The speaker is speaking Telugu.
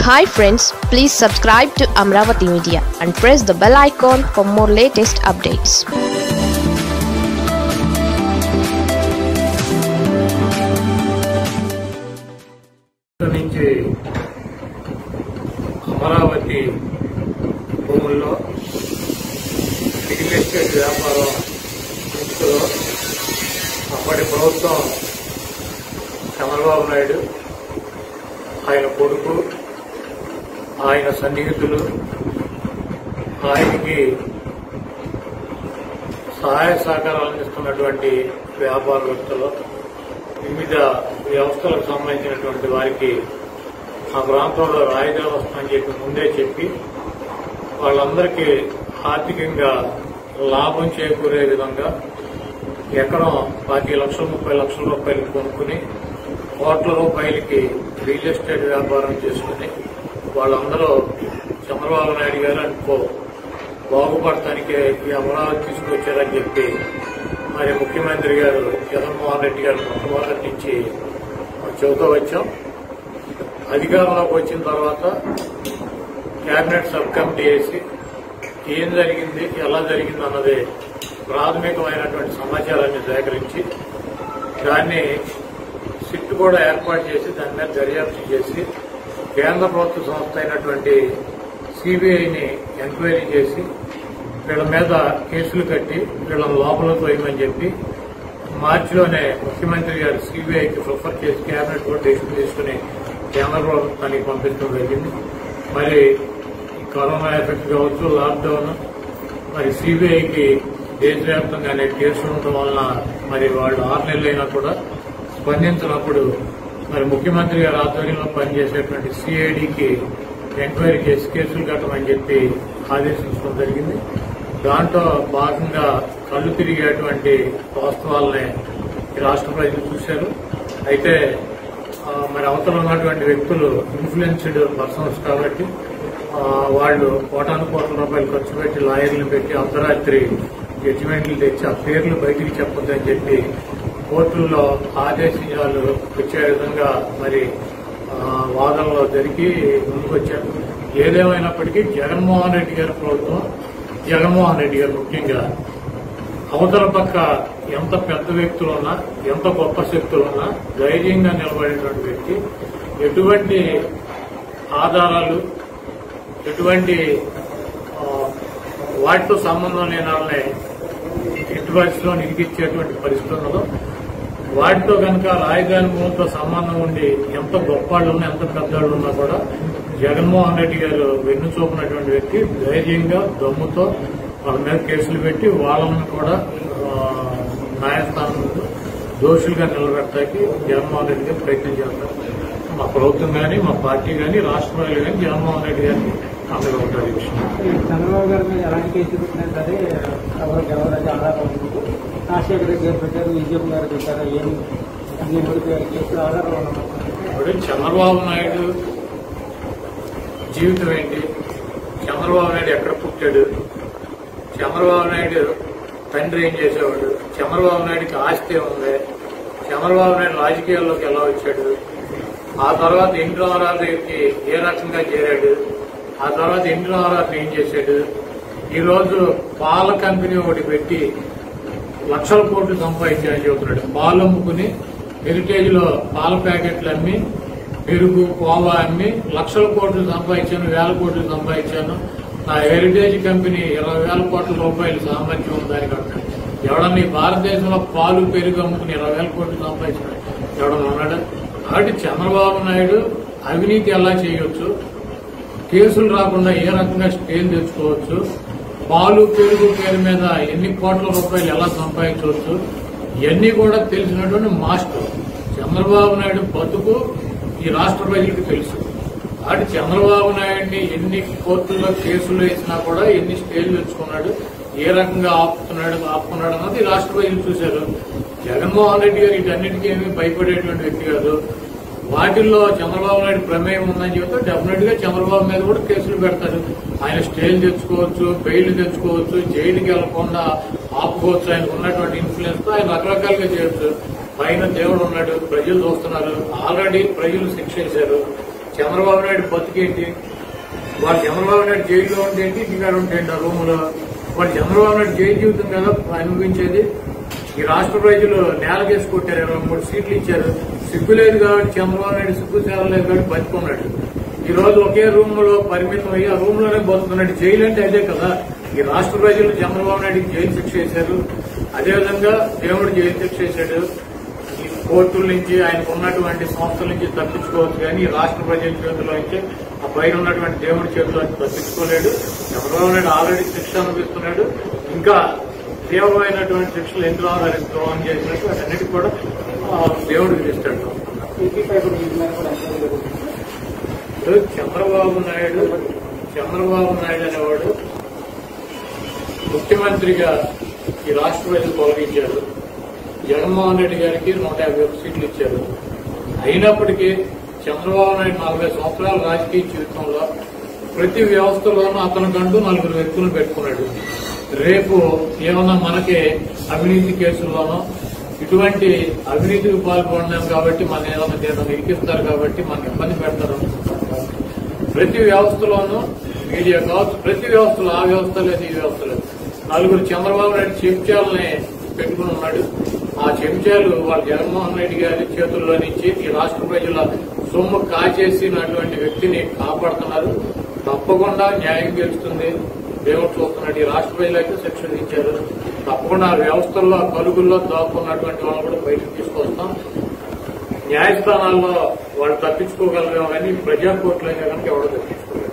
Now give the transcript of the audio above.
hi friends please subscribe to Amaravati media and press the bell icon for more latest updates నుంచి అమరావతి భూముల్లో రియల్ ఎస్టేట్ వ్యాపారం ఇందులో అప్పటి ప్రభుత్వం చంద్రబాబు నాయుడు ఆయన కొడుకు ఆయన సన్నిహితులు ఆయనకి సహాయ సహకారాలు అందిస్తున్నటువంటి వ్యాపారవేత్తలు వివిధ వ్యవస్థలకు సంబంధించినటువంటి వారికి ఆ ప్రాంతంలో రాయిదాలు వస్తుందని చెప్పి ముందే చెప్పి వాళ్ళందరికీ ఆర్థికంగా లాభం చేకూరే విధంగా ఎకరం పాతి లక్షల ముప్పై లక్షల రూపాయలు కొనుక్కుని కోట్ల రూపాయలకి రియల్ ఎస్టేట్ వ్యాపారం చేసుకుని వాళ్ళందరూ చంద్రబాబు నాయుడు గారు అనుకో బాగుపడటానికే ఈ అమరావతి తీసుకొచ్చారని చెప్పి మరి ముఖ్యమంత్రి గారు జగన్మోహన్ రెడ్డి గారు మొట్టమొదటి నుంచి చెబుతూ వచ్చాం అధికారంలోకి వచ్చిన తర్వాత కేబినెట్ సబ్ కమిటీ వేసి ఏం జరిగింది ఎలా జరిగింది అన్నది ప్రాథమికమైనటువంటి సమాచారాన్ని సేకరించి దాన్ని సిట్ కూడా ఏర్పాటు చేసి దాని మీద దర్యాప్తు చేసి కేంద్ర ప్రభుత్వ సంస్థ అయినటువంటి సిబిఐని ఎంక్వైరీ చేసి వీళ్ళ మీద కేసులు కట్టి వీళ్ళని లోపల తోయమని చెప్పి మార్చిలోనే ముఖ్యమంత్రి గారు సిబిఐకి ప్రిఫర్ చేసి కేబినెట్ కూడా డెసిషన్ తీసుకుని కేంద్ర ప్రభుత్వానికి పంపించడం జరిగింది మరి ఈ కరోనా ఎఫెక్ట్ కావచ్చు లాక్డౌన్ మరి సిబిఐకి దేశవ్యాప్తంగానే కేసులు ఉండటం వలన మరి వాళ్ళు ఆరు నెలలైనా కూడా స్పందించినప్పుడు మరి ముఖ్యమంత్రి గారి ఆధ్వర్యంలో పనిచేసేటువంటి సిఐడికి ఎంక్వైరీ చేసి కేసులు కట్టమని చెప్పి ఆదేశించడం జరిగింది దాంట్లో భాగంగా కళ్ళు తిరిగేటువంటి వాస్తవాలని ఈ రాష్ట్ర ప్రజలు చూశారు అయితే ఆ, మరి అవతల ఉన్నటువంటి వ్యక్తులు ఇన్ఫ్లుయెన్స్డ్ పర్సన్స్ కాబట్టి ఆ, వాళ్ళు కోటాను కోట్ల రూపాయలు ఖర్చు పెట్టి లాయర్లు పెట్టి అర్ధరాత్రి జడ్జిమెంట్లు తెచ్చి ఆ పేర్లు బయటికి చెప్పొద్దని చెప్పి కోర్టుల్లో ఆదేశాలు వచ్చే విధంగా మరి ఆ, వాదనలో జరిగి ముందుకొచ్చారు ఏదేమైనప్పటికీ జగన్మోహన్ రెడ్డి గారి ప్రభుత్వం జగన్మోహన్ రెడ్డి గారు ముఖ్యంగా అవతల పక్క ఎంత పెద్ద వ్యక్తులున్నా ఎంత గొప్ప శక్తులున్నా ధైర్యంగా నిలబడేటువంటి వ్యక్తి ఎటువంటి ఆధారాలు ఎటువంటి ఆ, వాటితో సంబంధం లేని వాళ్ళని ఎట్టి పరిస్థితిలో నిలిగించేటువంటి పరిస్థితి ఉన్నదో వాటితో కనుక రాజధాని భూమితో సంబంధం ఉండి ఎంత గొప్ప వాళ్ళు ఉన్నా ఎంత పెద్దవాళ్ళు ఉన్నా కూడా జగన్మోహన్ రెడ్డి గారు వెన్ను చూపినటువంటి వ్యక్తి ధైర్యంగా దమ్ముతో వాళ్ళ మీద కేసులు పెట్టి వాళ్ళని కూడా ఆ, న్యాయస్థానం ముందు దోషులుగా నిలబెట్టడానికి జగన్మోహన్ రెడ్డి గారు ప్రయత్నం చేస్తారు మా ప్రభుత్వం కానీ మా పార్టీ కానీ రాష్ట్ర ప్రజలు కానీ జగన్మోహన్ రెడ్డి గారిని అండగా ఉంటారు ఈ విషయం ఈ చంద్రబాబు గారి మీద ఎలాంటి కేసులు పెట్టినా సరే ఎవరికి ఎవరైతే ఆధారం ఉంటుంది రాజశేఖర రెడ్డి గారు పెట్టారు బీజేపీ గారు పెట్టారు ఏమి అన్ని మూడు కేసులు ఆధారం ఉన్నమాట ఇప్పుడు చంద్రబాబు నాయుడు జీవితం ఏంటి చంద్రబాబు నాయుడు ఎక్కడ పుట్టాడు చంద్రబాబు నాయుడు తండ్రి ఏం చేసేవాడు చంద్రబాబు నాయుడికి ఆస్తి ఉంది చంద్రబాబు నాయుడు రాజకీయాల్లోకి ఎలా వచ్చాడు ఆ తర్వాత ఎన్టీ రామారావు దగ్గరికి ఏ రకంగా చేరాడు ఆ తర్వాత ఎన్టీ రామారావు ఏం చేశాడు ఈ రోజు పాల కంపెనీ ఒకటి పెట్టి లక్షల కోట్లు సంపాదించాలని చెబుతున్నాడు పాలు అమ్ముకుని హెరిటేజ్ లో పాల ప్యాకెట్లు అమ్మి పెరుగు కోవా అమ్మి లక్షల కోట్లు సంపాదించాను వేల కోట్లు సంపాదించాను నా హెరిటేజ్ కంపెనీ ఇరవై వేల కోట్ల రూపాయలు సామర్థ్యం ఉందని అంటాడు ఎవడన్నా ఈ భారతదేశంలో పాలు పెరుగు అమ్ముకుని ఇరవై వేల కోట్లు సంపాదించాడు ఎవడన్నా ఉన్నాడా కాబట్టి చంద్రబాబు నాయుడు అవినీతి ఎలా చేయొచ్చు కేసులు రాకుండా ఏ రకంగా స్టేలు తెచ్చుకోవచ్చు పాలు పెరుగు పేరు మీద ఎన్ని కోట్ల రూపాయలు ఎలా సంపాదించవచ్చు ఇవన్నీ కూడా తెలిసినటువంటి మాస్టర్ చంద్రబాబు నాయుడు బతుకు ఈ రాష్ట్ర ప్రజలకు తెలుసు కాబట్టి చంద్రబాబు నాయుడిని ఎన్ని కోర్టుల్లో కేసులు వేసినా కూడా ఎన్ని స్టేలు తెచ్చుకున్నాడు ఏ రకంగా ఆపుతున్నాడు ఆపుకున్నాడు అన్నది ఈ రాష్ట్ర ప్రజలు చూశారు జగన్మోహన్ రెడ్డి గారు వీటన్నిటికీ ఏమీ భయపడేటువంటి వ్యక్తి కాదు వాటిల్లో చంద్రబాబు నాయుడు ప్రమేయం ఉందని చెబితే డెఫినెట్ గా చంద్రబాబు మీద కూడా కేసులు పెడతారు ఆయన స్టేలు తెచ్చుకోవచ్చు బెయిల్ తెచ్చుకోవచ్చు జైలుకి వెళ్లకుండా ఆపుకోవచ్చు ఆయనకు ఉన్నటువంటి ఇన్ఫ్లుయెన్స్ తో ఆయన రకరకాలుగా చేయొచ్చు పైన దేవుడు ఉన్నాడు ప్రజలు చూస్తున్నారు ఆల్రెడీ ప్రజలు శిక్ష వేశారు చంద్రబాబు నాయుడు బతికేంటి వాళ్ళు చంద్రబాబు నాయుడు జైల్లో ఉంటే ఏంటి ఇంటికాడ ఉంటే ఏంటి ఆ రూమ్ లో వాళ్ళు చంద్రబాబు నాయుడు జైలు జీవితం కదా అనుభవించేది ఈ రాష్ట్ర ప్రజలు నేలకేసి కొట్టారు ఇరవై మూడు సీట్లు ఇచ్చారు సిగ్గు లేదు కాబట్టి చంద్రబాబు నాయుడు సిగ్గు లేదు కాబట్టి బతుకున్నాడు ఈ రోజు ఒకే రూమ్ లో పరిమితం అయ్యి ఆ రూమ్ లోనే బతుకున్నాడు జైలు అంటే అదే కదా ఈ రాష్ట్ర ప్రజలు చంద్రబాబు నాయుడికి జైలు శిక్ష వేశారు అదేవిధంగా దేవుడు జైలు శిక్ష వేశాడు ఈ కోర్టుల నుంచి ఆయనకు ఉన్నటువంటి సంస్థల నుంచి తప్పించుకోవచ్చు కానీ ఈ రాష్ట్ర ప్రజల చేతిలో నుంచి ఆ పైన ఉన్నటువంటి దేవుడి చేతిలో నుంచి తప్పించుకోలేడు చంద్రబాబు నాయుడు ఆల్రెడీ శిక్ష అనుభవిస్తున్నాడు ఇంకా తీవ్రమైనటువంటి శిక్షలు ఎందులో ఆయన ద్రోహం చేసినట్టు అన్నిటికీ కూడా ఆ, దేవుడు విధిస్తాడు ఏపీ పై కూడా వీటి మీద కూడా ఎంక్వైరీ జరుగుతుంది ఇప్పుడు చంద్రబాబు నాయుడు చంద్రబాబు నాయుడు అనేవాడు ముఖ్యమంత్రిగా ఈ రాష్ట్ర ప్రజలు తొలగించారు జగన్మోహన్ రెడ్డి గారికి నూట యాభై ఒక్క సీట్లు ఇచ్చారు అయినప్పటికీ చంద్రబాబు నాయుడు నలభై సంవత్సరాల రాజకీయ జీవితంలో ప్రతి వ్యవస్థలోనూ అతనికంటూ నలుగురు వ్యక్తులను పెట్టుకున్నాడు రేపు ఏమన్నా మనకి అవినీతి కేసుల్లోనో ఇటువంటి అవినీతికి పాల్గొన్నాం కాబట్టి మన ఏదైనా ఏదైనా ఇరికిస్తారు కాబట్టి మన ఇబ్బంది పెడతారు ప్రతి వ్యవస్థలోనూ మీడియా కావచ్చు ప్రతి వ్యవస్థలో ఆ వ్యవస్థ లేదు ఈ వ్యవస్థ లేదు నలుగురు చంద్రబాబు నాయుడు చెంచాలని పెట్టుకుని ఉన్నాడు ఆ చెంచాలు వాళ్ళ జగన్మోహన్ రెడ్డి గారి చేతుల్లో నుంచి ఈ రాష్ట్ర ప్రజల సొమ్ము కాచేసినటువంటి వ్యక్తిని కాపాడుతున్నారు తప్పకుండా న్యాయం గెలుస్తుంది దేవుడు చూస్తున్నాడు ఈ రాష్ట్ర ప్రజలైతే శిక్ష ఇచ్చారు తప్పకుండా ఆ వ్యవస్థల్లో ఆ కలుగుల్లో దాక్కున్నటువంటి వాళ్ళని కూడా బయటకు తీసుకొస్తాం న్యాయస్థానాల్లో వాళ్ళు తప్పించుకోగలరేమో కానీ ప్రజా కోర్టులో అయితే కనుక ఎవరు తప్పించుకోలేరు